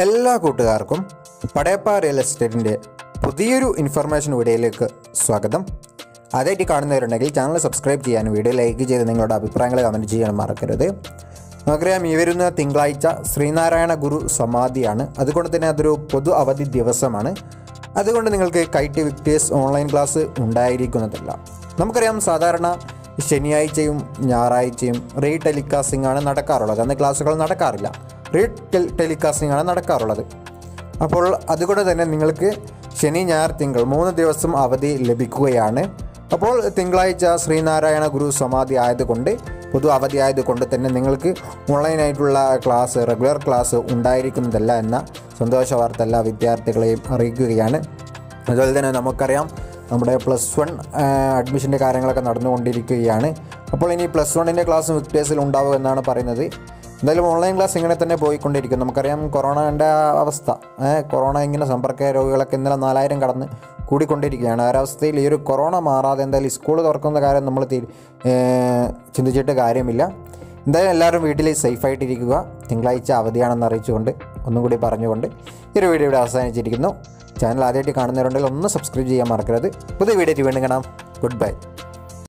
എല്ലാ കൂട്ടുകാർക്കും പടയപ്പ റിയൽ എസ്റ്റേറ്റിൻ്റെ പുതിയൊരു ഇൻഫർമേഷൻ വീഡിയോയിലേക്ക് സ്വാഗതം ആദ്യമായിട്ട് കാണുന്നവരുണ്ടെങ്കിൽ ചാനൽ സബ്സ്ക്രൈബ് ചെയ്യാനും വീഡിയോ ലൈക്ക് ചെയ്ത് നിങ്ങളുടെ അഭിപ്രായങ്ങൾ കമൻറ്റ് ചെയ്യാനും മറക്കരുത് നമുക്കറിയാം ഈ വരുന്ന തിങ്കളാഴ്ച ശ്രീനാരായണ ഗുരു സമാധിയാണ് അതുകൊണ്ട് തന്നെ അതൊരു പൊതു അവധി ദിവസമാണ് അതുകൊണ്ട് നിങ്ങൾക്ക് കൈറ്റ് വിക്ടേഴ്സ് ഓൺലൈൻ ക്ലാസ് ഉണ്ടായിരിക്കുന്നതല്ല നമുക്കറിയാം സാധാരണ ശനിയാഴ്ചയും ഞായറാഴ്ചയും റീ ടെലികാസ്റ്റിംഗ് ആണ് നടക്കാറുള്ളത് അന്ന് ക്ലാസ്സുകൾ നടക്കാറില്ല റീ ടെൽ ടെലികാസ്റ്റിംഗ് ആണ് നടക്കാറുള്ളത് അപ്പോൾ അതുകൊണ്ട് തന്നെ നിങ്ങൾക്ക് ശനി ഞായർ തിങ്കൾ മൂന്ന് ദിവസം അവധി ലഭിക്കുകയാണ് അപ്പോൾ തിങ്കളാഴ്ച ശ്രീനാരായണ ഗുരു സമാധി ആയതുകൊണ്ട് പൊതു അവധി ആയതുകൊണ്ട് തന്നെ നിങ്ങൾക്ക് ഓൺലൈനായിട്ടുള്ള ക്ലാസ് റെഗുലർ ക്ലാസ് ഉണ്ടായിരിക്കുന്നതല്ല എന്ന സന്തോഷ വാർത്ത എല്ലാ വിദ്യാർത്ഥികളെയും അറിയിക്കുകയാണ് അതുപോലെ തന്നെ നമുക്കറിയാം നമ്മുടെ പ്ലസ് വൺ അഡ്മിഷൻ്റെ കാര്യങ്ങളൊക്കെ നടന്നുകൊണ്ടിരിക്കുകയാണ് അപ്പോൾ ഇനി പ്ലസ് വണ്ണിൻ്റെ ക്ലാസ് വിക്ടേഴ്സിൽ ഉണ്ടാവും എന്നാണ് പറയുന്നത് എന്തായാലും ഓൺലൈൻ ക്ലാസ് ഇങ്ങനെ തന്നെ പോയിക്കൊണ്ടിരിക്കും നമുക്കറിയാം കൊറോണൻ്റെ അവസ്ഥ ഏ, കൊറോണ ഇങ്ങനെ സമ്പർക്ക രോഗികളൊക്കെ ഇന്നലെ നാലായിരം കടന്ന് കൂടിക്കൊണ്ടിരിക്കുകയാണ് ആ ഒരവസ്ഥയിൽ ഈ ഒരു കൊറോണ മാറാതെ എന്തായാലും സ്കൂൾ തുറക്കുന്ന കാര്യം നമ്മൾ തീ- ഏ, ചിന്തിച്ചിട്ട് കാര്യമില്ല എന്തായാലും എല്ലാവരും വീട്ടിൽ സേഫായിട്ടിരിക്കുക തിങ്കളാഴ്ച അവധിയാണെന്ന് അറിയിച്ചുകൊണ്ട് ഒന്നും കൂടി പറഞ്ഞുകൊണ്ട് ഈ ഒരു വീഡിയോ ഇവിടെ അവസാനിച്ചിരിക്കുന്നു ചാനൽ ആദ്യമായിട്ട് കാണുന്നവരുണ്ടെങ്കിൽ ഒന്ന് സബ്സ്ക്രൈബ് ചെയ്യാൻ മറക്കരുത് പുതിയ വീഡിയോ വീണ്ടും കാണാം ഗുഡ് ബൈ